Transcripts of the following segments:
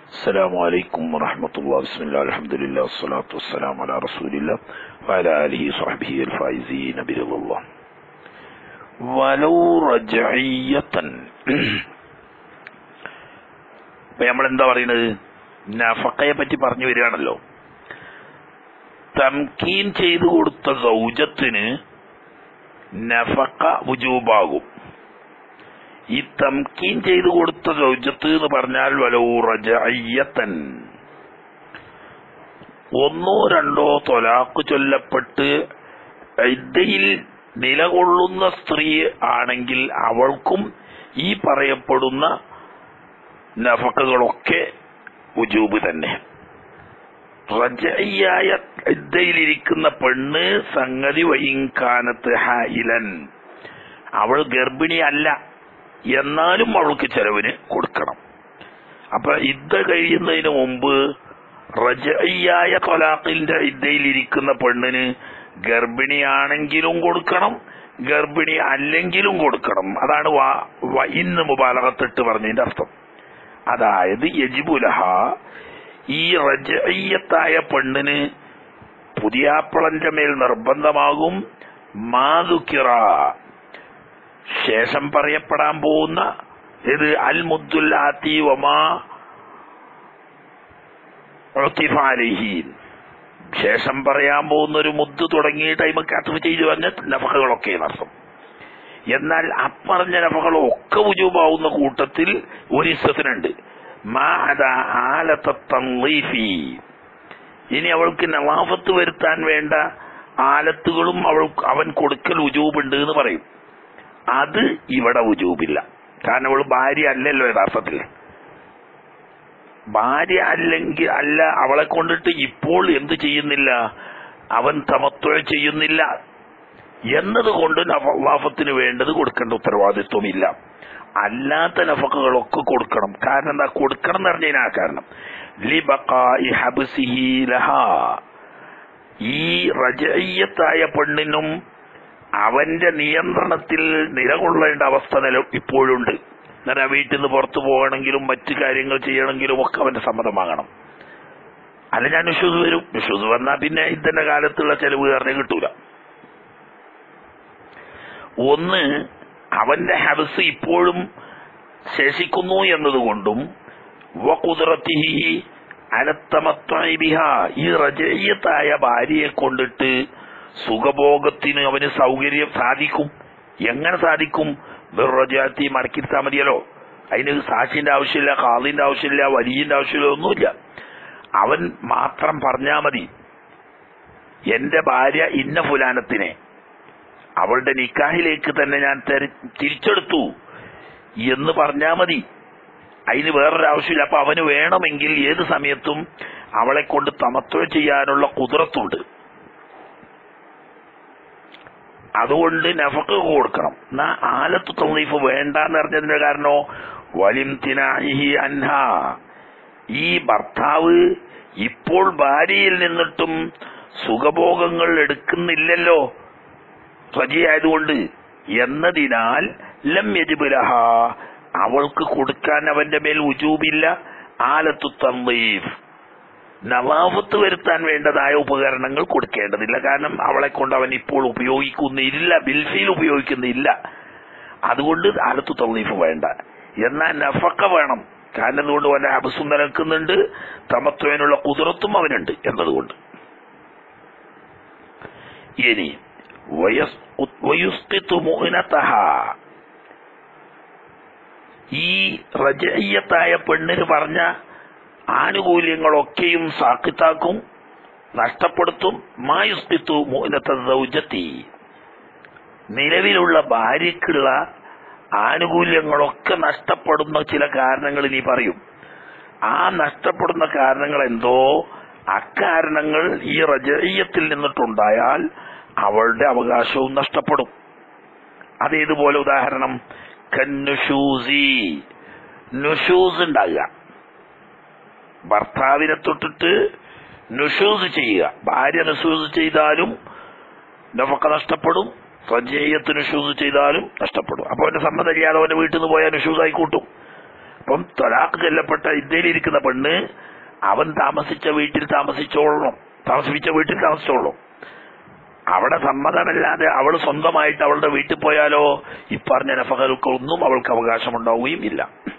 السلام عليكم ورحمة الله بسم الله الحمد لله والصلاة والسلام على رسول الله وعلى آله وصحبه الفائزين برضا الله ولو رجعية ഇപ്പൊ നമ്മൾ എന്താ പറയുന്നത് നഫക്കയെ പറ്റി പറഞ്ഞു വരികയാണല്ലോ തംകീൻ ചെയ്തു കൊടുത്ത സൗജത്തിന് നഫക്ക വുജൂബാകും ഈ തംകീൻ ചെയ്തു കൊടുത്ത സൗജത്ത് എന്ന് പറഞ്ഞാൽ വലോ റജഅയ്യത്തൻ ഒന്നോ രണ്ടോ തൊലാക്ക് ചൊല്ലപ്പെട്ട് ഇദ്ദയിൽ നിലകൊള്ളുന്ന സ്ത്രീ ആണെങ്കിൽ അവൾക്കും ഈ പറയപ്പെടുന്ന നഫക്കകളൊക്കെ ഉജൂബ് തന്നെ റജയ്യായ ഇദ്ദയിലിരിക്കുന്ന പെണ്ണ് സംഗതി വൈകാനത്ത് ഹായിലൻ അവൾ ഗർഭിണി അല്ല എന്നാലും അവൾക്ക് ചെലവിന് കൊടുക്കണം അപ്പൊ ഇദ്ദ കഴിയുന്നതിന് മുമ്പ് റജയ്യായ തൊലാഖിന്റെ ഇദ്ദയിലിരിക്കുന്ന പെണ്ണിന് ഗർഭിണിയാണെങ്കിലും കൊടുക്കണം ഗർഭിണി അല്ലെങ്കിലും കൊടുക്കണം അതാണ് വാ ഇന്ന് മുബാലകത്തിട്ട് പറഞ്ഞതിന്റെ അർത്ഥം അതായത് യജിബുലഹ ഈ റജയ്യത്തായ പെണ്ണിന് പുതിയാപ്പിളന്റെ മേൽ നിർബന്ധമാകും മാതുക്കിറ ശേഷം പറയപ്പെടാൻ പോകുന്ന ഇത് അൽ മുദ്ദുല്ലാത്തി വമാ ഉത്തിഫാലിഹീൻ ശേഷം പറയാൻ പോകുന്ന ഒരു മുദ്ദ് തുടങ്ങി ടൈമൊക്കെ അത്ര ചെയ്തു പറഞ്ഞ നഫകളൊക്കെ അർത്ഥം എന്നാൽ അപ്പറഞ്ഞ നഫകളൊക്കെ ഉജൂബാവുന്ന കൂട്ടത്തിൽ ഒരു ഇസ്സത്തിനുണ്ട് ഇനി അവൾക്ക് നവാഫത്ത് വരുത്താൻ വേണ്ട ആലത്തുകളും അവൾ അവൻ കൊടുക്കൽ ഉജൂബുണ്ട് എന്ന് പറയും അത് ഇവിടെ ഉജൂബില്ല കാരണം അവൾ ഭാര്യ അല്ലല്ലോ യഥാർത്ഥത്തിൽ ഭാര്യ അല്ലെങ്കിൽ അല്ല അവളെ കൊണ്ടിട്ട് ഇപ്പോൾ എന്ത് ചെയ്യുന്നില്ല അവൻ തമത്വ ചെയ്യുന്നില്ല എന്നതുകൊണ്ട് നവാഫത്തിന് വേണ്ടത് കൊടുക്കേണ്ട ഉത്തരവാദിത്വമില്ല അല്ലാത്ത നഫക്കകളൊക്കെ കൊടുക്കണം കാരണം എന്താ കൊടുക്കണം എന്ന് പറഞ്ഞതിനാ കാരണം ഈ റജയ്യത്തായ പെണ്ണിനും അവന്റെ നിയന്ത്രണത്തിൽ നിലകൊള്ളേണ്ട അവസ്ഥ നില ഇപ്പോഴുണ്ട് എന്നാൽ വീട്ടിൽ നിന്ന് പുറത്തു പോകണമെങ്കിലും മറ്റു കാര്യങ്ങൾ ചെയ്യണമെങ്കിലും ഒക്കെ അവന്റെ സമ്മതം വാങ്ങണം അല്ല ഞാൻ വിശ്വസ് വരും വിശ്വസ് വന്നാൽ പിന്നെ ഇതന്നെ കാലത്തുള്ള ചെലവ് കാരണം കിട്ടൂല ഒന്ന് അവന്റെ ഹബസ് ഇപ്പോഴും ശേഷിക്കുന്നു എന്നതുകൊണ്ടും അനത്തമത്വബിഹ ഈ റജയ്യത്തായ ഭാര്യയെ കൊണ്ടിട്ട് സുഖഭോഗത്തിന് അവന് സൗകര്യം സാധിക്കും എങ്ങനെ സാധിക്കും ബിറജാത്തി മടക്കിത്താ മതിയല്ലോ അതിന് സാക്ഷിന്റെ ആവശ്യമില്ല കാളിന്റെ ആവശ്യമില്ല വലിയന്റെ ആവശ്യമില്ല ഒന്നുമില്ല അവൻ മാത്രം പറഞ്ഞാ മതി എന്റെ ഭാര്യ ഇന്ന ഫുലാനത്തിനെ അവളുടെ നിക്കാഹിലേക്ക് തന്നെ ഞാൻ തിരിച്ചെടുത്തു എന്ന് പറഞ്ഞാ മതി അതിന് വേറൊരു ആവശ്യമില്ല അപ്പൊ അവന് വേണമെങ്കിൽ ഏത് സമയത്തും അവളെ കൊണ്ട് തമത്വ ചെയ്യാനുള്ള കുതിരത്തുണ്ട് അതുകൊണ്ട് നഫക്ക് കൊടുക്കണം എന്നാ ആലത്ത് തന്നീഫ് വേണ്ടെന്ന് അറിഞ്ഞതിന്റെ കാരണോ വലിംതിനാഹി അൻഹ ഈ ഭർത്താവ് ഇപ്പോൾ ഭാര്യയിൽ നിന്നിട്ടും സുഖഭോഗങ്ങൾ എടുക്കുന്നില്ലല്ലോ റജിയായതുകൊണ്ട് എന്നതിനാൽ ലം യജിബുലഹ അവൾക്ക് കൊടുക്കാൻ അവന്റെ മേൽ ഉജൂബില്ല ആലത്തു തന്നീഫ് നവാഫത്ത് വരുത്താൻ വേണ്ടതായ ഉപകരണങ്ങൾ കൊടുക്കേണ്ടതില്ല കാരണം അവളെ കൊണ്ട് അവൻ ഇപ്പോൾ ഉപയോഗിക്കുന്നില്ല ബിൽഫിയിൽ ഉപയോഗിക്കുന്നില്ല അതുകൊണ്ട് ആലത്തു തന്നീഫ് വേണ്ട എന്നാൽ നഫക്ക വേണം കാരണം എന്തുകൊണ്ട് അവന്റെ അബസും നിലനിൽക്കുന്നുണ്ട് തമത്വനുള്ള കുതിരത്തും അവനുണ്ട് എന്നതുകൊണ്ട് ഇനി ഈ റജയ്യത്തായ പെണ്ണിന് പറഞ്ഞ ആനുകൂല്യങ്ങളൊക്കെയും സാക്കിത്താക്കും നഷ്ടപ്പെടുത്തും മായുസ്തിത്തു മോനത്തൗജത്തി നിലവിലുള്ള ഭാര്യക്കുള്ള ആനുകൂല്യങ്ങളൊക്കെ നഷ്ടപ്പെടുന്ന ചില കാരണങ്ങൾ ഇനി പറയും ആ നഷ്ടപ്പെടുന്ന കാരണങ്ങൾ എന്തോ അക്കാരണങ്ങൾ ഈ റജയ്യത്തിൽ നിന്നിട്ടുണ്ടായാൽ അവളുടെ അവകാശവും നഷ്ടപ്പെടും അതേതുപോലെ ഉദാഹരണം കന്നുഷൂസി നുഷൂസ് ഉണ്ടാകുക ഭർത്താവിനെ തൊട്ടിട്ട് നുഷൂസ് ചെയ്യുക ഭാര്യ നുഷൂസ് ചെയ്താലും നഫക്ക നഷ്ടപ്പെടും സജയത്ത് നുഷൂസ് ചെയ്താലും നഷ്ടപ്പെടും അപ്പൊ അവന്റെ സമ്മതമില്ലാതെ അവന്റെ വീട്ടിൽ നിന്ന് പോയാൽ നുഷൂസ് ആയിക്കൂട്ടും അപ്പം തൊലാക്ക് ചെല്ലപ്പെട്ട ഇദ്ദയിലിരിക്കുന്ന പെണ്ണ് അവൻ താമസിച്ച വീട്ടിൽ താമസിച്ചോളണം താമസിപ്പിച്ച വീട്ടിൽ താമസിച്ചോളണം അവിടെ സമ്മതമല്ലാതെ അവൾ സ്വന്തമായിട്ട് അവളുടെ വീട്ടിൽ പോയാലോ ഈ പറഞ്ഞ നഫകൾക്കൊന്നും അവൾക്ക് അവകാശമുണ്ടാവുകയും ഇല്ല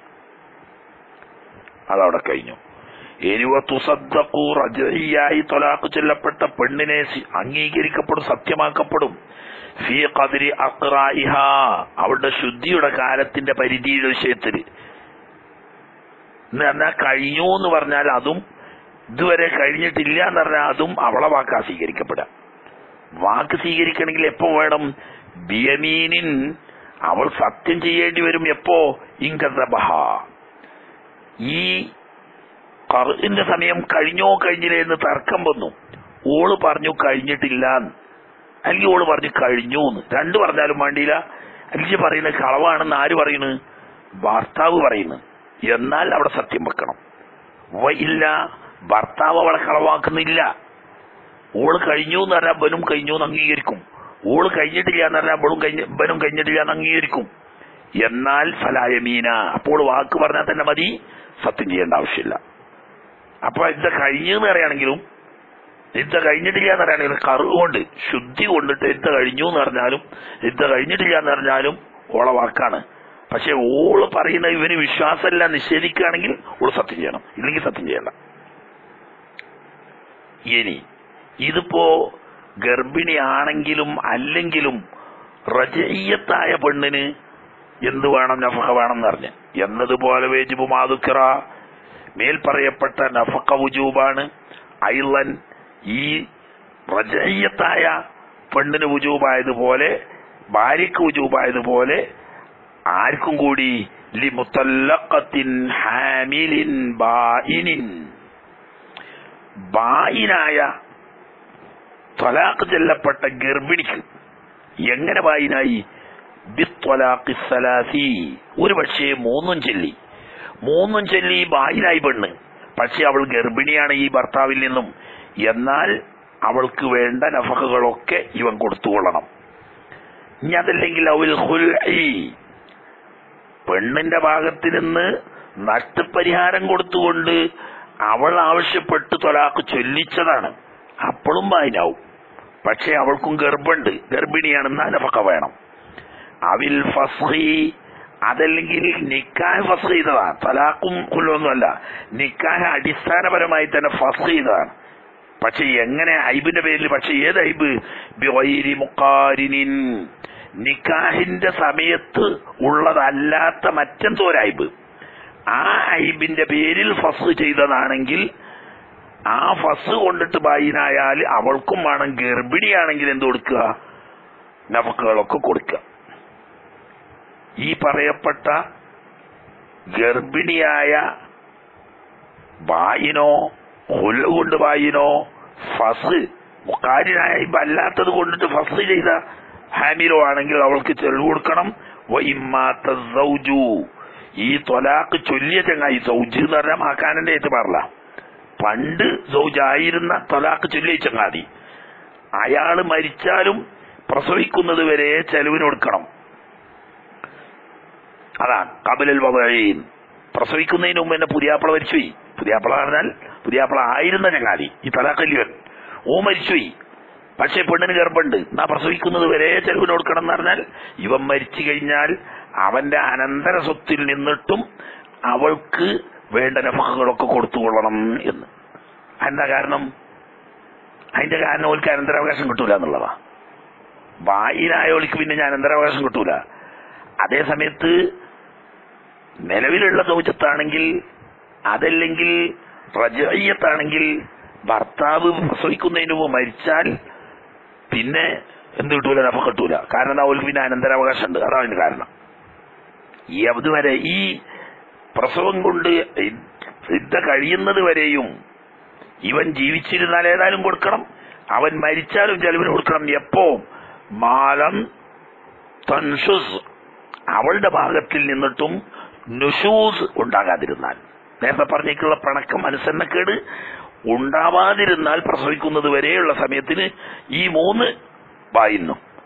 അതവിടെ കഴിഞ്ഞു എനിവ തുസദ്ദഖു റജഇയായി തൊലാഖ് ചൊല്ലപ്പെട്ട പെണ്ണിനെ സി- അംഗീകരിക്കപ്പെടും സത്യമാക്കപ്പെടും ഫീ ഖദ്രി അഖ്റായിഹ അവളുടെ ശുദ്ധിയുടെ കാലത്തിന്റെ പരിധിയുടെ വിഷയത്തിൽ എന്ന് പറഞ്ഞാൽ കഴിഞ്ഞു എന്ന് പറഞ്ഞാൽ അതും ഇതുവരെ കഴിഞ്ഞിട്ടില്ല എന്ന് പറഞ്ഞാൽ അതും അവളെ വാക്കാ സ്വീകരിക്കപ്പെടുക വാക്ക് സ്വീകരിക്കണമെങ്കിൽ എപ്പോ വേണം ബിയമീനിൻ അവൾ സത്യം ചെയ്യേണ്ടി വരും എപ്പോ ഇങ്കബഹ ഈ കറുവിന്റെ സമയം കഴിഞ്ഞോ കഴിഞ്ഞില്ലേ എന്ന് തർക്കം വന്നു ഓള് പറഞ്ഞു കഴിഞ്ഞിട്ടില്ല അല്ലെങ്കിൽ ഓള് പറഞ്ഞു കഴിഞ്ഞു എന്ന് രണ്ടു പറഞ്ഞാലും വേണ്ടിയില്ല അല്ലെങ്കിൽ പറയുന്നത് കളവാണെന്ന് ആര് പറയുന്നു ഭർത്താവ് പറയുന്നു എന്നാൽ അവിടെ സത്യം വെക്കണം വ ഇല്ല ഭർത്താവ് അവളെ കളവാക്കുന്നില്ല ഓള് കഴിഞ്ഞു എന്ന് പറഞ്ഞാൽ ബനും കഴിഞ്ഞു എന്ന് അംഗീകരിക്കും ഓള് കഴിഞ്ഞിട്ടില്ല എന്ന് പറഞ്ഞാൽ ബളും കഴിഞ്ഞ ബനും കഴിഞ്ഞിട്ടില്ല എന്ന് അംഗീകരിക്കും എന്നാൽ ഫലായമീന അപ്പോൾ വാക്ക് പറഞ്ഞാൽ തന്നെ മതി സത്യം ചെയ്യേണ്ട ആവശ്യമില്ല അപ്പൊ ഇത് കഴിഞ്ഞു എന്ന് പറയുകയാണെങ്കിലും യുദ്ധ കഴിഞ്ഞിട്ടില്ല എന്ന് പറയുകയാണെങ്കിലും കറു കൊണ്ട് ശുദ്ധി കൊണ്ടിട്ട് യുദ്ധ കഴിഞ്ഞു എന്ന് പറഞ്ഞാലും യുദ്ധ കഴിഞ്ഞിട്ടില്ല എന്ന് പറഞ്ഞാലും ഓളെ വാക്കാണ് പക്ഷെ ഓള് പറയുന്ന ഇവന് വിശ്വാസമല്ല നിഷേധിക്കുകയാണെങ്കിൽ ഓള് സത്യം ചെയ്യണം ഇല്ലെങ്കിൽ സത്യം ചെയ്യണ്ട ഇനി ഇതിപ്പോ ഗർഭിണിയാണെങ്കിലും അല്ലെങ്കിലും റജയ്യത്തായ പെണ്ണിന് എന്ത് വേണം നഫഹ വേണം എന്നറിഞ്ഞ് എന്നതുപോലെ വേജിബു മാതുക്കിറ മേൽ പറയപ്പെട്ട നഫക്ക വുജൂബാണ് ഐലൻ ഈ റജയ്യത്തായ പെണ്ണിന് വുജൂബായതുപോലെ ഭാര്യയ്ക്ക് വുജൂബായതുപോലെ ആർക്കും കൂടി ലി മുത്തല്ലഖത്തിൻ ഹാമിലിൻ ബായിനിൻ ബായിനായ ത്വലാഖ് ചെല്ലപ്പെട്ട ഗർഭിണിക്ക് എങ്ങനെ ബായിനായി ബിത്വലാഖി സലാസി ഒരു പക്ഷേ മൂന്നും ചൊല്ലി മൂന്നും ചൊല്ലി ബായിനായി പെണ്ണ് പക്ഷെ അവൾ ഗർഭിണിയാണ് ഈ ഭർത്താവിൽ നിന്നും എന്നാൽ അവൾക്ക് വേണ്ട നഫകകളൊക്കെ ഇവൻ കൊടുത്തുകൊള്ളണം ഇനി അതല്ലെങ്കിൽ അവൽ ഹുൽഇ പെണ്ണിന്റെ ഭാഗത്ത് നിന്ന് നഷ്ടപരിഹാരം കൊടുത്തുകൊണ്ട് അവൾ ആവശ്യപ്പെട്ട് തൊലാക്ക് ചൊല്ലിച്ചതാണ് അപ്പോഴും ബായിനാവും പക്ഷെ അവൾക്കും ഗർഭമുണ്ട് ഗർഭിണിയാണെന്ന് നഫക്ക വേണം അവിൽ ഫസ്ഹി അതല്ലെങ്കിൽ നിക്കാഹ് ഫസ് ചെയ്തതാണ് തലാഖും കൊല്ലൊന്നുമല്ല നിക്കാഹ് അടിസ്ഥാനപരമായി തന്നെ ഫസ് ചെയ്തതാണ് പക്ഷെ എങ്ങനെ ഐബിന്റെ പേരിൽ പക്ഷെ ഏത് ഐബ് ബിഗൈരി മുഖാരിനിൻ നിക്കാഹിന്റെ സമയത്ത് ഉള്ളതല്ലാത്ത മറ്റെന്തോ ഒരു ഐബ് ആ ഐബിന്റെ പേരിൽ ഫസ് ചെയ്തതാണെങ്കിൽ ആ ഫസ് കൊണ്ടിട്ട് ബായിനായാൽ അവൾക്കും വേണം ഗർഭിണിയാണെങ്കിൽ എന്ത് കൊടുക്കുക നഫക്കുകളൊക്കെ കൊടുക്കുക ഈ പറയപ്പെട്ട ഗർഭിണിയായ ബായിനോ ഹുല് കൊണ്ട് ബായിനോ ഫസ് മുക്കാരിനായ ഇപ്പൊ അല്ലാത്തത് കൊണ്ടിട്ട് ഫസ് ചെയ്ത ഹാമിലോ ആണെങ്കിൽ അവൾക്ക് ചെലവ് കൊടുക്കണം വ ഇമ്മാത്ത സൗജു ഈ തൊലാക്ക് ചൊല്ലിയ ചങ്ങായി സൗജ് എന്ന് പറഞ്ഞാൽ മാക്കാനന്റെ ഏറ്റ് പറല പണ്ട് സൗജായിരുന്ന തൊലാക്ക് ചൊല്ലിയ ചങ്ങാതി അയാള് മരിച്ചാലും പ്രസവിക്കുന്നത് വരെ ചെലവിന് കൊടുക്കണം അതാണ് കബലൽ വകഴീൻ പ്രസവിക്കുന്നതിന് മുമ്പ് എന്നെ പുതിയാപ്പള മരിച്ചുപോയി പുതിയാപ്പള പറഞ്ഞാൽ പുതിയാപ്പള ആയിരുന്ന ചങ്ങാതി ഈ തലാക്കല്യവൻ ഓ മരിച്ചുപോയി പക്ഷെ പെണ്ണിന് ഗർഭമുണ്ട് എന്നാ പ്രസവിക്കുന്നത് വരെ ചെലവിന് കൊടുക്കണം എന്ന് പറഞ്ഞാൽ ഇവൻ മരിച്ചു കഴിഞ്ഞാൽ അവന്റെ അനന്തര സ്വത്തിൽ നിന്നിട്ടും അവൾക്ക് വേണ്ട നഫകളൊക്കെ കൊടുത്തുകൊള്ളണം എന്ന് എന്താ കാരണം അതിന്റെ കാരണം അവൾക്ക് അനന്തരാവകാശം കിട്ടൂല എന്നുള്ളതാ ബായിനായവൾക്ക് പിന്നെ ഞാൻ അനന്തരാവകാശം കിട്ടൂല അതേ സമയത്ത് നിലവിലുള്ള ദൗത്യത്താണെങ്കിൽ അതല്ലെങ്കിൽ റജയ്യത്താണെങ്കിൽ ഭർത്താവ് പ്രസവിക്കുന്നതിന് മുമ്പ് മരിച്ചാൽ പിന്നെ എന്ത് കിട്ടൂല നഫ കിട്ടൂല കാരണം എന്താ അവൾക്ക് പിന്നെ അനന്തരാവകാശം ഉണ്ട് അതാണ് അതിന്റെ കാരണം ഈ അതുവരെ ഈ പ്രസവം കൊണ്ട് യുദ്ധ കഴിയുന്നത് വരെയും ഇവൻ ജീവിച്ചിരുന്നാൽ ഏതായാലും കൊടുക്കണം അവൻ മരിച്ചാലും ചെലവിന് കൊടുക്കണം എപ്പോ മാലം തൻഷുസ് അവളുടെ ഭാഗത്തിൽ നിന്നിട്ടും നുഷൂസ് ഉണ്ടാകാതിരുന്നാൽ നേരത്തെ പറഞ്ഞേക്കുള്ള പിണക്കം അനുസരണക്കേട് ഉണ്ടാവാതിരുന്നാൽ പ്രസവിക്കുന്നത് വരെയുള്ള സമയത്തിന് ഈ മൂന്ന് വായിന്നു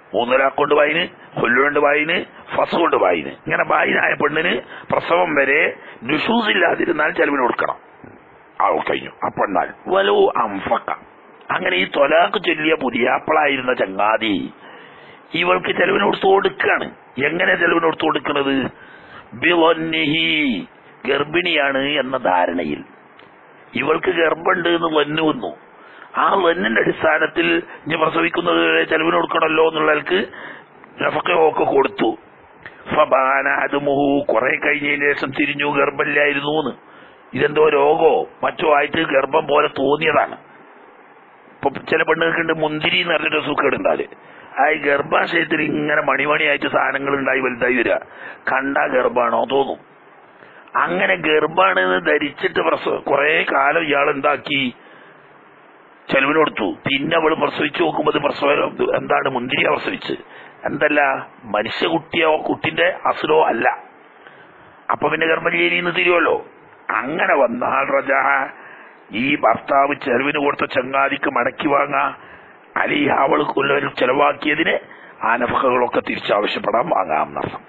മൂന്നൊരാൾക്ക് കൊണ്ട് വായിന് കൊല്ലുകൊണ്ട് വായിന് ഫസ് കൊണ്ട് വായിന് ഇങ്ങനെ വായിനായ പെണ്ണിന് പ്രസവം വരെ നുഷൂസ് ഇല്ലാതിരുന്നാൽ ചെലവിന് കൊടുക്കണം ആൾ കഴിഞ്ഞു ആ പെണ്ണാൽ വലോ അംഫക്ക അങ്ങനെ ഈ തൊലാക്ക് ചൊല്ലിയ പുതിയാപ്പിളായിരുന്ന ചങ്ങാതി ഇവൾക്ക് ചെലവിന് കൊടുത്തു കൊടുക്കാണ് എങ്ങനെ ചെലവിന് കൊടുത്തു കൊടുക്കുന്നത് ബിളൊന്നിഹി ഗർഭിണിയാണ് എന്ന ധാരണയിൽ ഇവൾക്ക് ഗർഭമുണ്ട് എന്ന് ലന്നു വന്നു ആ ലന്നിന്റെ അടിസ്ഥാനത്തിൽ ഇനി പ്രസവിക്കുന്നത് വരെ ചെലവിന് കൊടുക്കണമല്ലോ എന്നുള്ളവർക്ക് നഫക്കയൊക്കെ കൊടുത്തു ഫബാന അതുമുഹു കുറെ കഴിഞ്ഞതിന് ശേഷം തിരിഞ്ഞു ഗർഭമില്ലായിരുന്നു എന്ന് ഇതെന്തോ രോഗോ മറ്റോ ആയിട്ട് ഗർഭം പോലെ തോന്നിയതാണ് ഇപ്പൊ ചില പെണ്ണുങ്ങൾക്കുണ്ട് മുന്തിരി എന്ന് പറഞ്ഞൊരു സുഖേടുണ്ടാല് ആ ഈ ഗർഭാശയത്തിൽ ഇങ്ങനെ മണിമണിയായിട്ട് സാധനങ്ങൾ ഉണ്ടായി വലുതായി വരിക കണ്ടാ ഗർഭാണോ തോന്നും അങ്ങനെ ഗർഭാണെന്ന് ധരിച്ചിട്ട് പ്രസവ കുറെ കാലം ഇയാൾ എന്താക്കി ചെലവിന് കൊടുത്തു പിന്നെ അവള് പ്രസവിച്ചു നോക്കുമ്പോൾ ഇത് പ്രസവം എന്താണ് മുന്തിരിയ പ്രസവിച്ച് എന്തല്ല മനുഷ്യ കുട്ടിയോ കുട്ടിന്റെ അസുരോ അല്ല അപ്പൊ പിന്നെ ഗർഭജീരിന്ന് തിരിയുമല്ലോ അങ്ങനെ വന്നാൽ റജ ഈ ഭർത്താവ് ചെലവിന് കൊടുത്ത ചങ്ങാതിക്ക് മടക്കി വാങ്ങാ അലി അവൾക്കുള്ളവർ ചെലവാക്കിയതിന് ആ നഫകളൊക്കെ തിരിച്ചാവശ്യപ്പെടാൻ വാങ്ങാം എന്നർത്ഥം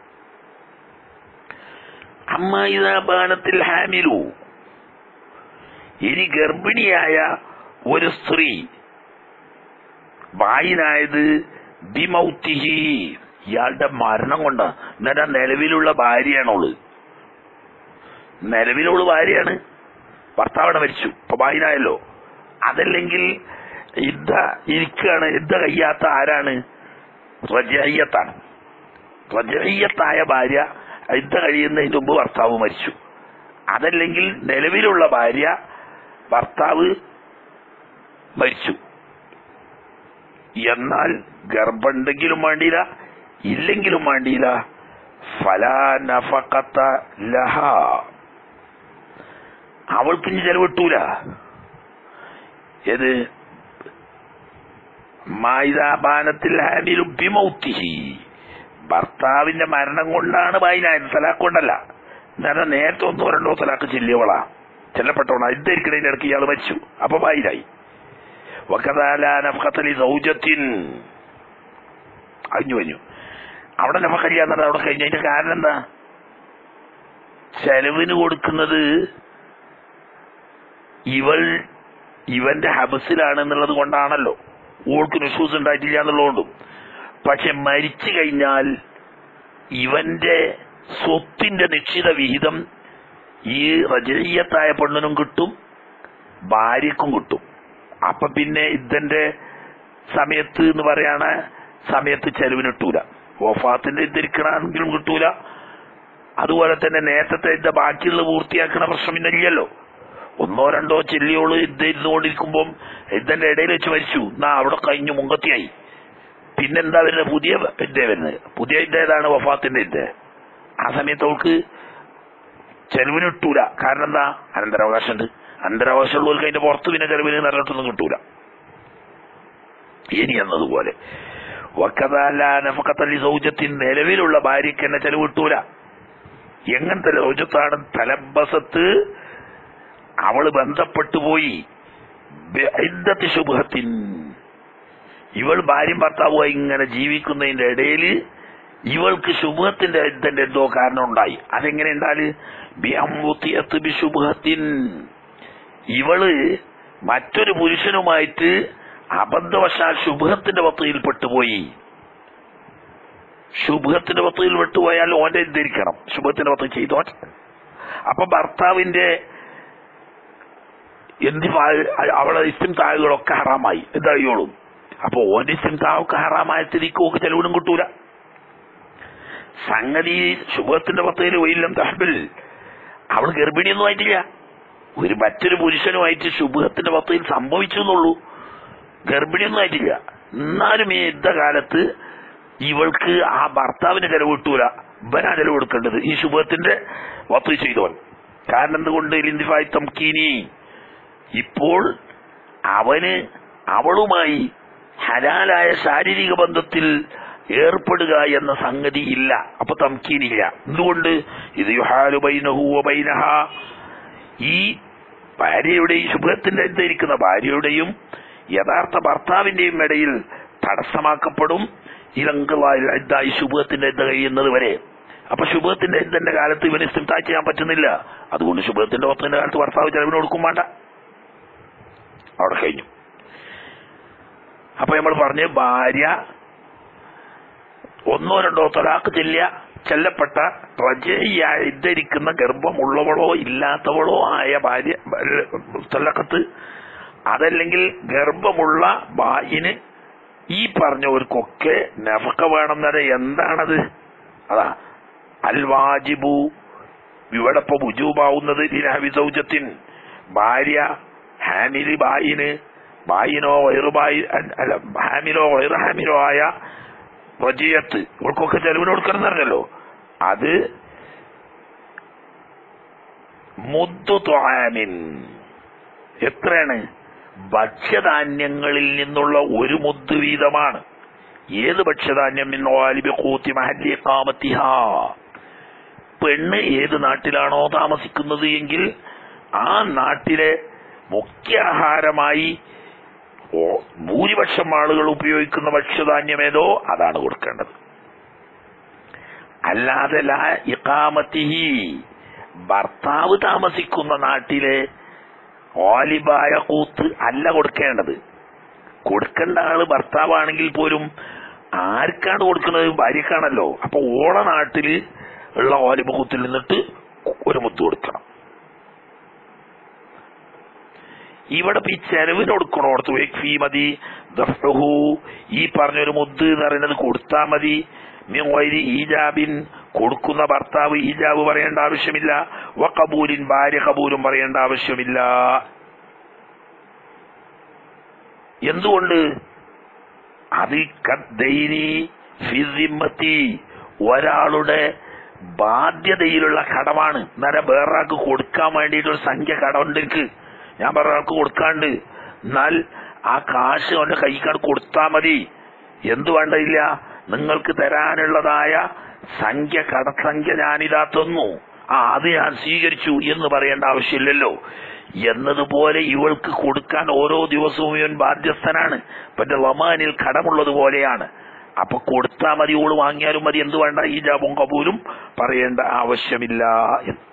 അമ്മ ഇതാപാനത്തിൽ ഹാമിലു ഇനി ഗർഭിണിയായ ഒരു സ്ത്രീ വായിനായത് ബിമൗത്തിഹി ഇയാളുടെ മരണം കൊണ്ട് എന്നിട്ട് നിലവിലുള്ള ഭാര്യയാണോള് നിലവിലുള്ള ഭാര്യയാണ് ഭർത്താവിടെ മരിച്ചു ഇപ്പൊ വായിനായല്ലോ അതല്ലെങ്കിൽ യുദ്ധ ഇരിക്കുകയാണ് യുദ്ധ കഴിയാത്ത ആരാണ് റജയ്യത്താണ് റജയ്യത്തായ ഭാര്യ യുദ്ധ കഴിയുന്നതിന് മുമ്പ് ഭർത്താവ് മരിച്ചു അതല്ലെങ്കിൽ നിലവിലുള്ള ഭാര്യ ഭർത്താവ് മരിച്ചു എന്നാൽ ഗർഭമുണ്ടെങ്കിലും വേണ്ടിയില്ല ഇല്ലെങ്കിലും വേണ്ടിയില്ല ഫലാ നഫക്കത്ത ലഹ അവൾക്ക് ഇനി ചെലവിട്ടൂല ഏത് മായിതാപാനത്തിൽ ഹാമിലും ബിമൗത്തിഹി ഭർത്താവിന്റെ മരണം കൊണ്ടാണ് ബായിനായത് തലാക്ക് കൊണ്ടല്ല എന്നാൽ നേരത്തെ ഒന്നോ രണ്ടോ തലാക്ക് ചെല്ലിയവളാ ചെല്ലപ്പെട്ടവളാ ഇതായിരിക്കണതിന്റെ ഇടയ്ക്ക് ഇയാൾ മരിച്ചു അപ്പൊ ബായിലായി വക്കതാല നഫ്കത്തലി സൗജത്തിൻ അഴിഞ്ഞു കഴിഞ്ഞു അവിടെ നഫക്കരിയാന്നിട്ട് അവിടെ കഴിഞ്ഞതിന്റെ കാരണം എന്താ ചെലവിന് കൊടുക്കുന്നത് ഇവൾ ഇവന്റെ ഹബസിലാണെന്നുള്ളത് കൊണ്ടാണല്ലോ ഓൾക്ക് നിഷൂസ് ഉണ്ടായിട്ടില്ല എന്നുള്ളതുകൊണ്ടും പക്ഷെ മരിച്ചു കഴിഞ്ഞാൽ ഇവന്റെ സ്വത്തിന്റെ നിശ്ചിത വിഹിതം ഈ റജീയത്തായ പെണ്ണിനും കിട്ടും ഭാര്യക്കും കിട്ടും അപ്പൊ പിന്നെ ഇതിന്റെ സമയത്ത് എന്ന് പറയണ സമയത്ത് ചെലവിന് കിട്ടൂല വഫാത്തിന്റെ ഇദ്ധരിക്കണമെങ്കിലും കിട്ടൂല അതുപോലെ തന്നെ നേരത്തെ ഇത് ബാക്കിയുള്ള പൂർത്തിയാക്കണ പ്രശ്നം ഇല്ലല്ലോ ഒന്നോ രണ്ടോ ചെല്ലിയോള് ഇത് ഇരുന്നുകൊണ്ടിരിക്കുമ്പം ഇതിന്റെ ഇടയിൽ വെച്ച് മരിച്ചു എന്നാ അവിടെ കഴിഞ്ഞു മുങ്കത്തിയായി പിന്നെന്താ വരുന്നത് പുതിയ ഇദ്ദേ വരുന്നത് പുതിയ ഇദ്ദ ഏതാണ് വഫാത്തിന്റെ ഇദ്ദ ആ സമയത്ത് അവൾക്ക് ചെലവിന് കിട്ടൂല കാരണം എന്താ അനന്തരാവകാശമുണ്ട് അനന്തരാവകാശമുള്ളവർക്ക് അതിന്റെ പുറത്ത് പിന്നെ ചെലവിന് നിറഞ്ഞിട്ടൊന്നും കിട്ടൂല ഇനി എന്നതുപോലെ വക്കതല്ല നഫക്കത്തല്ലി സൗജത്തിൻ നിലവിലുള്ള ഭാര്യയ്ക്ക് തന്നെ ചെലവ് കിട്ടൂല എങ്ങനത്തെ സൗജത്താണ് തലബസത്ത് അവള് ബന്ധപ്പെട്ടു പോയി ബിഇദ്ദത്തി ശുഭത്തിൻ ഇവൾ ഭാര്യയും ഭർത്താവുമായി ഇങ്ങനെ ജീവിക്കുന്നതിന്റെ ഇടയിൽ ഇവൾക്ക് ശുഭത്തിന്റെ ഇതിന്റെ എന്തോ കാരണം ഉണ്ടായി അതെങ്ങനെ ഉണ്ടാല് ബിഅംവുത്തിയത്ത് ബിശുഭത്തിൻ ഇവള് മറ്റൊരു പുരുഷനുമായിട്ട് അബദ്ധവശാൽ ശുഭത്തിന്റെ പത്തയിൽ പെട്ടുപോയി ശുഭത്തിന്റെ പത്തയിൽ പെട്ടുപോയാൽ ഓന്റെ ധരിക്കണം ശുഭത്തിന്റെ പത്ത് ചെയ്തോ അപ്പൊ ഭർത്താവിന്റെ എന്തി അവളെ ഇസ്തിം താഴുകളൊക്കെ ഹറാമായി എന്തായോളും അപ്പൊ ഓന്റെ ഇസ്തിം താവൊക്കെ ഹറാമായ സ്ഥിതിക്ക് ഓക്ക് ചെലവിനും കിട്ടൂല സംഗതി ശുഭത്തിന്റെ പത്തയിൽ വൈലം തഹബിൽ അവൾ ഗർഭിണിയൊന്നും ആയിട്ടില്ല ഒരു മറ്റൊരു പുരുഷനുമായിട്ട് ശുഭത്തിന്റെ പത്തയിൽ സംഭവിച്ചു എന്നുള്ളൂ ഗർഭിണിയൊന്നും ആയിട്ടില്ല എന്നാലും ഈ യുദ്ധകാലത്ത് ഇവൾക്ക് ആ ഭർത്താവിന് ചെലവ് കിട്ടൂല ഇവനാ ചെലവ് കൊടുക്കേണ്ടത് ഈ ശുഭത്തിന്റെ വത്ത് ചെയ്തവൻ കാരണം എന്തുകൊണ്ട് ലിന്ദിഫായി തംകീനി ഇപ്പോൾ അവന് അവളുമായി ഹലാലായ ശാരീരിക ബന്ധത്തിൽ ഏർപ്പെടുക എന്ന സംഗതി ഇല്ല അപ്പൊ തംക്കീനില്ല എന്തുകൊണ്ട് ഇത് യുഹാലു ബൈനഹു ബൈനഹ ഈ ഭാര്യയുടെയും ശുഭത്തിന്റെ ധരിക്കുന്ന ഭാര്യയുടെയും യഥാർത്ഥ ഭർത്താവിന്റെയും ഇടയിൽ തടസ്സമാക്കപ്പെടും ഇലങ്കളായി ശുഭത്തിന്റെ ഇദ്ദ കഴിയുന്നത് വരെ അപ്പൊ ശുഭത്തിന്റെ ഇദ്ദന്റെ കാലത്ത് ഇവന് ഇസ്തിംതാ ചെയ്യാൻ പറ്റുന്നില്ല അതുകൊണ്ട് ശുഭത്തിന്റെ ഒത്തിന്റെ കാലത്ത് ഭർത്താവ് ചെലവിന് കൊടുക്കും വേണ്ട അവിടെ കഴിഞ്ഞു അപ്പൊ നമ്മൾ പറഞ്ഞ് ഭാര്യ ഒന്നോ രണ്ടോ തലാക്ക് ചെല്ലിയ ചെല്ലപ്പെട്ട റജയായി ധരിക്കുന്ന ഗർഭമുള്ളവളോ ഇല്ലാത്തവളോ ആയ ഭാര്യ തലക്കത്ത് അതല്ലെങ്കിൽ ഗർഭമുള്ള ബായിന് ഈ പറഞ്ഞവർക്കൊക്കെ നഫക്ക വേണം എന്നല്ല എന്താണത് അതാ അൽ വാജിബു ഇവിടെ ഇപ്പൊ ബുജൂബാവുന്നത് ലിനഹവി സൗജത്തിൻ ഭാര്യ ഹാമിലി ബായിന് ബായിനോ വൈറുബായി അല്ല ഹാമിലോ വൈറു ഹാമിലോ ആയ വജിയത്ത് ഇവർക്കൊക്കെ ചെലവിന് കൊടുക്കണം എന്നറിഞ്ഞല്ലോ അത് മുദ്ദു ത്വാമിൻ എത്രയാണ് ഭക്ഷ്യധാന്യങ്ങളിൽ നിന്നുള്ള ഒരു മുദ്ദ് വീതമാണ് ഏത് ഭക്ഷ്യധാന്യം കാമത്തിഹ പെണ്ണ് ഏത് നാട്ടിലാണോ താമസിക്കുന്നത് എങ്കിൽ ആ നാട്ടിലെ മുഖ്യ ആഹാരമായി ഓ- ഭൂരിപക്ഷം ആളുകൾ ഉപയോഗിക്കുന്ന ഭക്ഷ്യധാന്യം ഏതോ അതാണ് കൊടുക്കേണ്ടത് അല്ലാതെ ലാ ഇഖാമത്തിഹി ഭർത്താവ് താമസിക്കുന്ന നാട്ടിലെ ഓലിബായ കൂത്ത് അല്ല കൊടുക്കേണ്ടത് കൊടുക്കേണ്ട ആള് ഭർത്താവാണെങ്കിൽ പോലും ആർക്കാണ് കൊടുക്കുന്നത് ഭാര്യക്കാണല്ലോ അപ്പൊ ഓള നാട്ടില് ഉള്ള ഓലിബ കൂത്തിൽ നിന്നിട്ട് ഒരു മുത്ത് കൊടുക്കണം ഇവിടെ ഇപ്പൊ ഈ ചെലവിന് കൊടുക്കണോടത്ത് ഫീ മതി ദഫ്ഹു ഈ പറഞ്ഞൊരു മുദ്ദ് എന്ന് പറയുന്നത് കൊടുത്താ മതി മിൻ ഗൈരി ഈജാബിൻ കൊടുക്കുന്ന ഭർത്താവ് ഈജാബ് പറയേണ്ട ആവശ്യമില്ല വ കബൂലിൻ ഭാര്യ കബൂലും പറയേണ്ട ആവശ്യമില്ല എന്തുകൊണ്ട് അത് കദ്ദൈനി ഫിസിമ്മത്തി ഒരാളുടെ ബാധ്യതയിലുള്ള കടമാണ് എന്നാലും വേറൊരാൾക്ക് കൊടുക്കാൻ വേണ്ടിയിട്ടൊരു സംഖ്യ കടമുണ്ട് എനിക്ക് ഞാൻ വേറൊരാൾക്ക് കൊടുക്കാണ്ട് എന്നാൽ ആ കാശ് അവന്റെ കൈക്കാട് കൊടുത്താ മതി എന്ത് വേണ്ടയില്ല നിങ്ങൾക്ക് തരാനുള്ളതായ സംഖ്യ കടസംഖ്യ ഞാനിതാ തന്നു ആ അത് ഞാൻ സ്വീകരിച്ചു എന്ന് പറയേണ്ട ആവശ്യമില്ലല്ലോ എന്നതുപോലെ ഇവൾക്ക് കൊടുക്കാൻ ഓരോ ദിവസവും ഇവൻ ബാധ്യസ്ഥനാണ് പറ്റ റമാനിൽ കടമുള്ളത് പോലെയാണ് അപ്പൊ കൊടുത്താ മതി ഓള് വാങ്ങിയാലും മതി എന്ത് വേണ്ട ഈ ജാബും കബൂലും പറയേണ്ട ആവശ്യമില്ല എന്ന്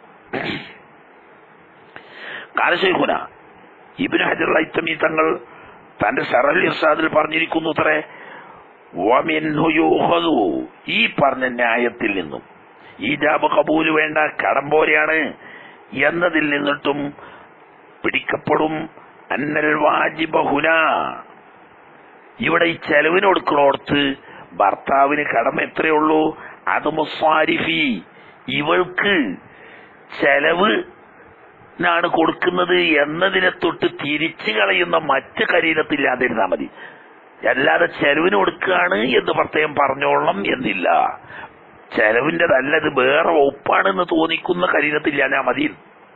കാലശേഖുന ഇബിന് ഹജർ ഐത്തമി തങ്ങൾ തന്റെ സറൽ ഇർഷാദിൽ പറഞ്ഞിരിക്കുന്നു അത്രേ വമിൻഹു യൂഖദു. ഈ പറഞ്ഞ ന്യായത്തിൽ നിന്നും ഈ ജാബ് കബൂല് വേണ്ട കടം പോലെയാണ് എന്നതിൽ നിന്നിട്ടും പിടിക്കപ്പെടും അന്നൽ വാജിബഹുന ഇവിടെ ഈ ചെലവിന് കൊടുക്കണോടത്ത് ഭർത്താവിന് കടം എത്രയുള്ളൂ അത് മുസ്വാരിഫി ഇവൾക്ക് ചെലവ് ാണ് കൊടുക്കുന്നത് എന്നതിനെ തൊട്ട് തിരിച്ചു കളയുന്ന മറ്റ് കരീരത്തില്ലാതിരുന്നാ മതി അല്ലാതെ ചെലവിന് കൊടുക്കുകയാണ് എന്ന് പ്രത്യേകം പറഞ്ഞോളണം എന്നില്ല ചെലവിൻ്റെതല്ല ഇത് വേറെ ഒപ്പാണെന്ന് തോന്നിക്കുന്ന കരീരത്തില്ല ഞാൻ മതി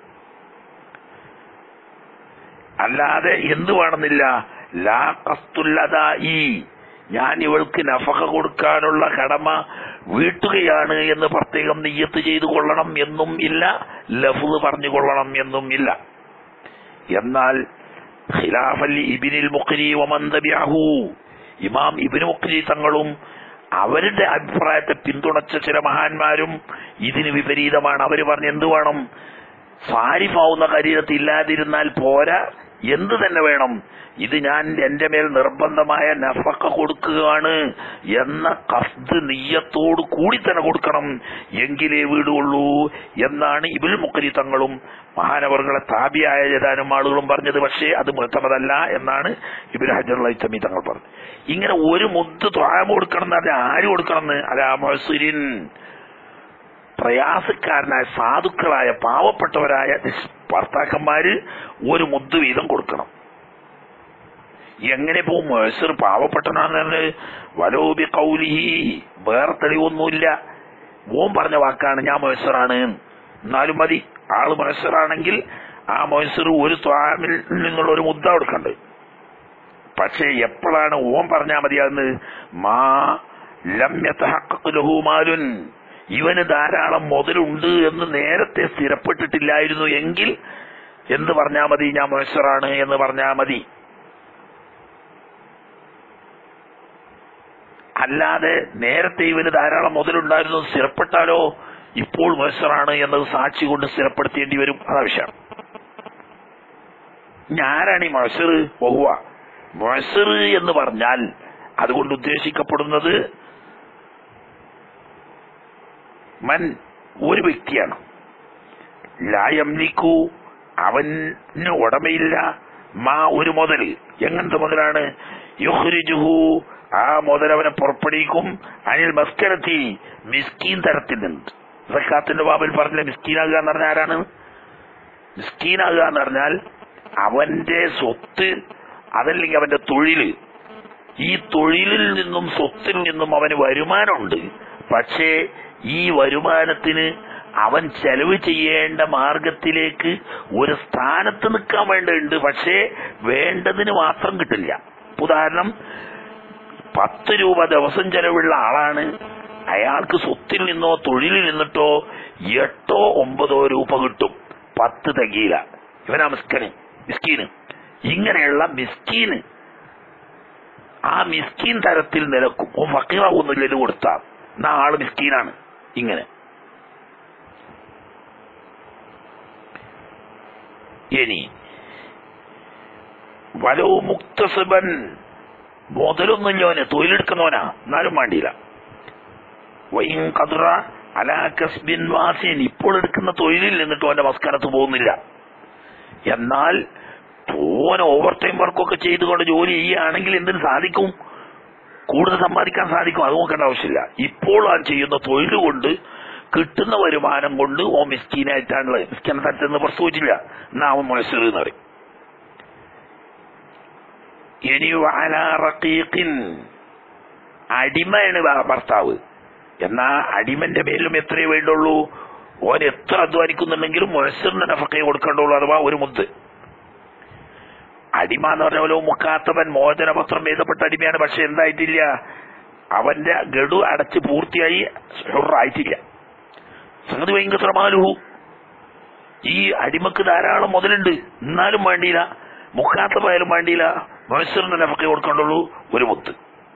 അല്ലാതെ എന്ത് വേണമെന്നില്ല ലാ കസ്തുല്ലതായി ഞാൻ ഇവൾക്ക് നഫക കൊടുക്കാനുള്ള കടമ വീട്ടുകയാണ് എന്ന് പ്രത്യേകം നെയ്യത്ത് ചെയ്തു കൊള്ളണം എന്നും ഇല്ല ലഫുദ് പറഞ്ഞു കൊള്ളണം എന്നും ഇല്ല എന്നാൽ ഖിലാഫൽ ഇബിനിൽ മുഖ്രി വമന്തബിയാഹു ഇമാം ഇബിന് മുഖ്രി തങ്ങളും അവരുടെ അഭിപ്രായത്തെ പിന്തുണച്ച ചില മഹാന്മാരും ഇതിന് വിപരീതമാണ് അവർ പറഞ്ഞ് എന്ത് വേണം സാരിഫാവുന്ന കരീരത്ത് ഇല്ലാതിരുന്നാൽ പോരാ എന്ത് തന്നെ വേണം ഇത് ഞാൻ എന്റെ മേൽ നിർബന്ധമായ നഫക്ക കൊടുക്കുകയാണ് എന്ന കസ്ത് നെയ്യത്തോട് കൂടി തന്നെ കൊടുക്കണം എങ്കിലേ വീടുള്ളൂ എന്നാണ് ഇബിൽ മുക്കരി തങ്ങളും മഹാനവറുകളെ താപിയായ ഏതാനും ആളുകളും പറഞ്ഞത് പക്ഷേ അത് മുത്തമതല്ല എന്നാണ് ഇബിൽ ഹജർ ലൈത്തമി തങ്ങൾ പറഞ്ഞത് ഇങ്ങനെ ഒരു മുദ്ദ് ത്വാമ കൊടുക്കണം എന്ന് പറഞ്ഞാൽ ആര് കൊടുക്കണം എന്ന് അലാ മൊഹസുരിൻ പ്രയാസക്കാരനായ സാധുക്കളായ പാവപ്പെട്ടവരായ നിസ്- ഭർത്താക്കന്മാര് ഒരു മുദ്ദ് വീതം കൊടുക്കണം എങ്ങനെ പോകും മേഴ്സർ പാവപ്പെട്ടനാണെന്ന് വലോബി കൗലിഹി വേറെ തെളിവൊന്നുമില്ല ഓൻ പറഞ്ഞ വാക്കാണ് ഞാൻ മേഴ്സറാണ് എന്നാലും മതി ആള് മേഴ്സറാണെങ്കിൽ ആ മേഴ്സർ ഒരു ത്വാമിൽ നിന്നുള്ള ഒരു മുദ്ദ കൊടുക്കണ്ട് പക്ഷേ എപ്പോഴാണ് ഓൻ പറഞ്ഞാൽ മതിയാകുന്നത് മാ ലമ്യത്തഹക്കുലഹുമാലുൻ ഇവന് ധാരാളം മുതലുണ്ട് എന്ന് നേരത്തെ സ്ഥിരപ്പെട്ടിട്ടില്ലായിരുന്നു എങ്കിൽ എന്ത് പറഞ്ഞാൽ മതി ഞാൻ മേഴ്സറാണ് എന്ന് പറഞ്ഞാൽ മതി അല്ലാതെ നേരത്തെ ഇവന് ധാരാളം മുതലുണ്ടായിരുന്നു സ്ഥിരപ്പെട്ടാലോ ഇപ്പോൾ മത്സറാണ് എന്നത് സാക്ഷി കൊണ്ട് സ്ഥിരപ്പെടുത്തേണ്ടി വരും അതാ വിഷയം ഞാനാണ് ഈ മത്സർ ബഹുവ മത്സർ എന്ന് പറഞ്ഞാൽ അതുകൊണ്ട് ഉദ്ദേശിക്കപ്പെടുന്നത് മൻ ഒരു വ്യക്തിയാണ് ലായംലിക്കു അവന് ഉടമയില്ല മാ ഒരു മുതൽ എങ്ങനത്തെ മുതലാണ് യുഹ്രിജുഹു ആ മുതൽ അവനെ പുറപ്പെടുവിക്കും അനിൽ മസ്കരത്തി മിസ്കീൻ തരത്തിൽ നിന്ന് സക്കാത്തിന്റെ ബാബിൽ പറഞ്ഞ മിസ്കീനാകുക എന്ന് പറഞ്ഞാൽ ആരാണ് മിസ്കീനാകുക എന്ന് പറഞ്ഞാൽ അവന്റെ സ്വത്ത് അതല്ലെങ്കിൽ അവന്റെ തൊഴില് ഈ തൊഴിലിൽ നിന്നും സ്വത്തിൽ നിന്നും അവന് വരുമാനമുണ്ട് പക്ഷേ ഈ വരുമാനത്തിന് അവൻ ചെലവ് ചെയ്യേണ്ട മാർഗത്തിലേക്ക് ഒരു സ്ഥാനത്ത് നിൽക്കാൻ വേണ്ടതുണ്ട് പക്ഷേ വേണ്ടതിന് മാത്രം കിട്ടില്ല ഉദാഹരണം പത്ത് രൂപ ദിവസം ചെലവുള്ള ആളാണ് അയാൾക്ക് സ്വത്തിൽ നിന്നോ തൊഴിലിൽ നിന്നിട്ടോ എട്ടോ ഒമ്പതോ രൂപ കിട്ടും പത്ത് തകീല ഇവനാ മിസ്കന് മിസ്കീന് ഇങ്ങനെയുള്ള മിസ്കീന് ആ മിസ്കീൻ തരത്തിൽ നിലക്കും ഓ ഫക്കീറാവുന്നില്ല ഇത് കൊടുത്താൽ എന്നാ ആള് മിസ്കീനാണ് ഇങ്ങനെ ഇനി വലോ മുക്തസബൻ മുതലൊന്നുമില്ലവന് തൊഴിലെടുക്കുന്നവനാ എന്നാലും വേണ്ടിയില്ല വൈൻ കതുറ അലാക്കസ്ബിൻ വാസിൻ ഇപ്പോൾ എടുക്കുന്ന തൊഴിലിൽ നിന്നിട്ട് അവന്റെ മസ്കരത്ത് പോകുന്നില്ല എന്നാൽ ഓൻ ഓവർ ടൈം വർക്കൊക്കെ ചെയ്തുകൊണ്ട് ജോലി ചെയ്യുകയാണെങ്കിൽ എന്തിനു സാധിക്കും കൂടുതൽ സമ്പാദിക്കാൻ സാധിക്കും അത് നോക്കേണ്ട ആവശ്യമില്ല ഇപ്പോൾ ആ ചെയ്യുന്ന തൊഴിൽ കൊണ്ട് കിട്ടുന്ന വരുമാനം കൊണ്ട് ഓ മിസ്കീനായിട്ടാണുള്ളത് മിസ്കീനെ തരത്തിൽ പ്രസവിച്ചില്ല എന്നാ അവൻ മത്സരം എന്ന് പറയും ഇനി വാലാറക്കീക്കിൻ അടിമയാണ് ഭ- ഭർത്താവ് എന്നാ അടിമന്റെ മേലും എത്രയേ വേണ്ടുള്ളൂ ഓൻ എത്ര അധ്വാനിക്കുന്നുണ്ടെങ്കിലും മത്സറിന് നഫക്കയെ കൊടുക്കേണ്ടുള്ളൂ അഥവാ ഒരു മുത്ത് അടിമ എന്ന് പറഞ്ഞ പോലെ മുക്കാത്തവൻ മോചനപത്രം എഴുതപ്പെട്ട അടിമയാണ് പക്ഷെ എന്തായിട്ടില്ല അവന്റെ ഗഡു അടച്ച് പൂർത്തിയായി ഹുറായിട്ടില്ല സംഗതി ഭയങ്കര മാലുഹു ഈ അടിമക്ക് ധാരാളം മുതലുണ്ട് എന്നാലും വേണ്ടിയില്ല മുക്കാത്തമായാലും വേണ്ടിയില്ല മത്സറിന് നഫക്ക കൊടുക്കേണ്ടുള്ളൂ ഒരു മുത്ത്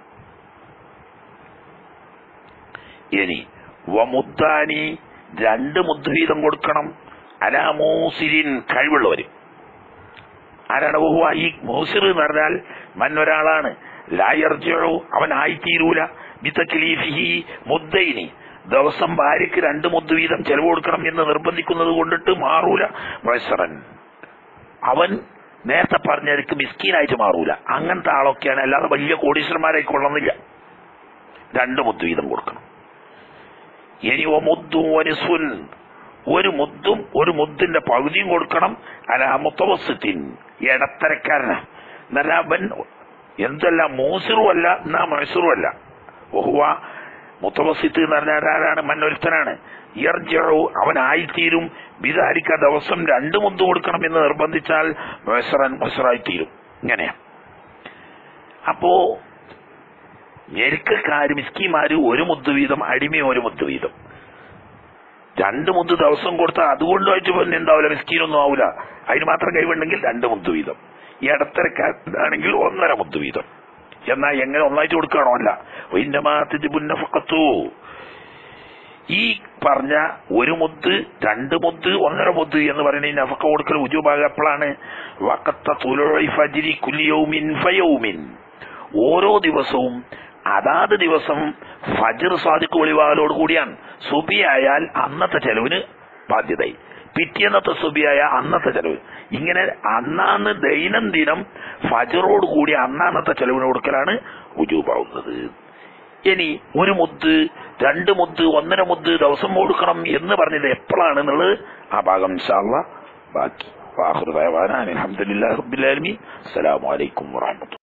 ഇനി വമുദ്ദാനി രണ്ട് മുദ്ദ് വീതം കൊടുക്കണം അലാമൂസിരിൻ കഴിവുള്ളവര് ആരാണ് ബഹുവ ഈ മൂസിർ എന്ന് പറഞ്ഞാൽ മൻ ഒരാളാണ് ലായർജോ അവൻ ആയിത്തീരൂല ബിത്തക്ലീഫിഹി മുദ്ദൈനി ദിവസം ഭാര്യയ്ക്ക് രണ്ട് മുദ്ദ് വീതം ചെലവ് കൊടുക്കണം എന്ന് നിർബന്ധിക്കുന്നത് കൊണ്ടിട്ട് മാറൂല മത്സരൻ അവൻ നേരത്തെ പറഞ്ഞവർക്ക് മിസ്കീനായിട്ട് മാറൂല അങ്ങനത്തെ ആളൊക്കെയാണ് അല്ലാതെ വലിയ കോടീശ്വരന്മാരായി കൊള്ളുന്നില്ല രണ്ട് മുദ്ദ് വീതം കൊടുക്കണം ഇനി ഒ മുദ്ദും ഒരു സുൻ ഒരു മുദ്ദും ഒരു മുദ്ദിന്റെ പകുതിയും കൊടുക്കണം അല്ല മുത്തവസ്സത്തിൻ ഇടത്തരക്കാരനാ എന്നല്ല അവൻ എന്തല്ല മൂസിറും അല്ല എന്നാ മൈസൂറും അല്ല ഒഹുവ മുത്തവസിത്ത് എന്ന് പറഞ്ഞാൽ ആരാണ് മന്നൊരുത്തനാണ് ഇയർജു അവൻ ആയിത്തീരും വിചാരിക്ക ദിവസം രണ്ട് മുദ്ദ് കൊടുക്കണം എന്ന് നിർബന്ധിച്ചാൽ മത്സരൻ മത്സരായിത്തീരും ഇങ്ങനെയാ അപ്പോ ഞെരുക്കക്കാര് മിസ്കിമാര് ഒരു മുദ്ദ് വീതം അടിമയും ഒരു മുദ്ദ് വീതം രണ്ട് മുദ്ദ് ദിവസം കൊടുത്താൽ അതുകൊണ്ടായിട്ട് പിന്നെ ഉണ്ടാവില്ല മിസ്കീനൊന്നും ആവില്ല അതിന് മാത്രം കഴിവുണ്ടെങ്കിൽ രണ്ട് മുദ്ദ് വീതം ഈ ഇടത്തരക്കാരാണെങ്കിൽ ഒന്നര മുദ്ദ് വീതം എന്നാൽ എങ്ങനെ ഒന്നായിട്ട് കൊടുക്കണോ അല്ല പുന്നഫക്കത്തു ഈ പറഞ്ഞ ഒരു മുദ്ദ് രണ്ട് മുദ്ദ് ഒന്നര മുദ്ദ് എന്ന് പറയുന്ന ഈ നഫക്ക കൊടുക്കൽ ഉജുബാക എപ്പോഴാണ് വക്കത്ത തുലൊഴി ഫജിരി കുല്യൗമിൻ ഫയൗമിൻ ഓരോ ദിവസവും അതാത് ദിവസം ഫജർ സാദിഖ് വെളിവാകലോട് കൂടിയാണ് സുബിയായാൽ അന്നത്തെ ചെലവിന് ബാധ്യതയായി പിറ്റേന്നത്തെ സുബിയായ അന്നത്തെ ചെലവ് ഇങ്ങനെ അന്നാന്ന് ദൈനംദിനം ഫജറോട് കൂടി അന്നാന്നത്തെ ചെലവിന് കൊടുക്കലാണ് ഉജൂബാവുന്നത് ഇനി ഒരു മുദ്ദ് രണ്ട് മുദ്ദ് ഒന്നര മുദ്ദ് ദിവസം കൊടുക്കണം എന്ന് പറഞ്ഞത് എപ്പോഴാണ് എന്നുള്ളത് ആ ഭാഗം ഇൻഷാല്ല ബാക്കി വാഹൃദാന അലഹമുല്ലാ റബ്ബിലാലമി അസ്സലാമു അലൈക്കും വറഹ്മത്തുള്ളാഹി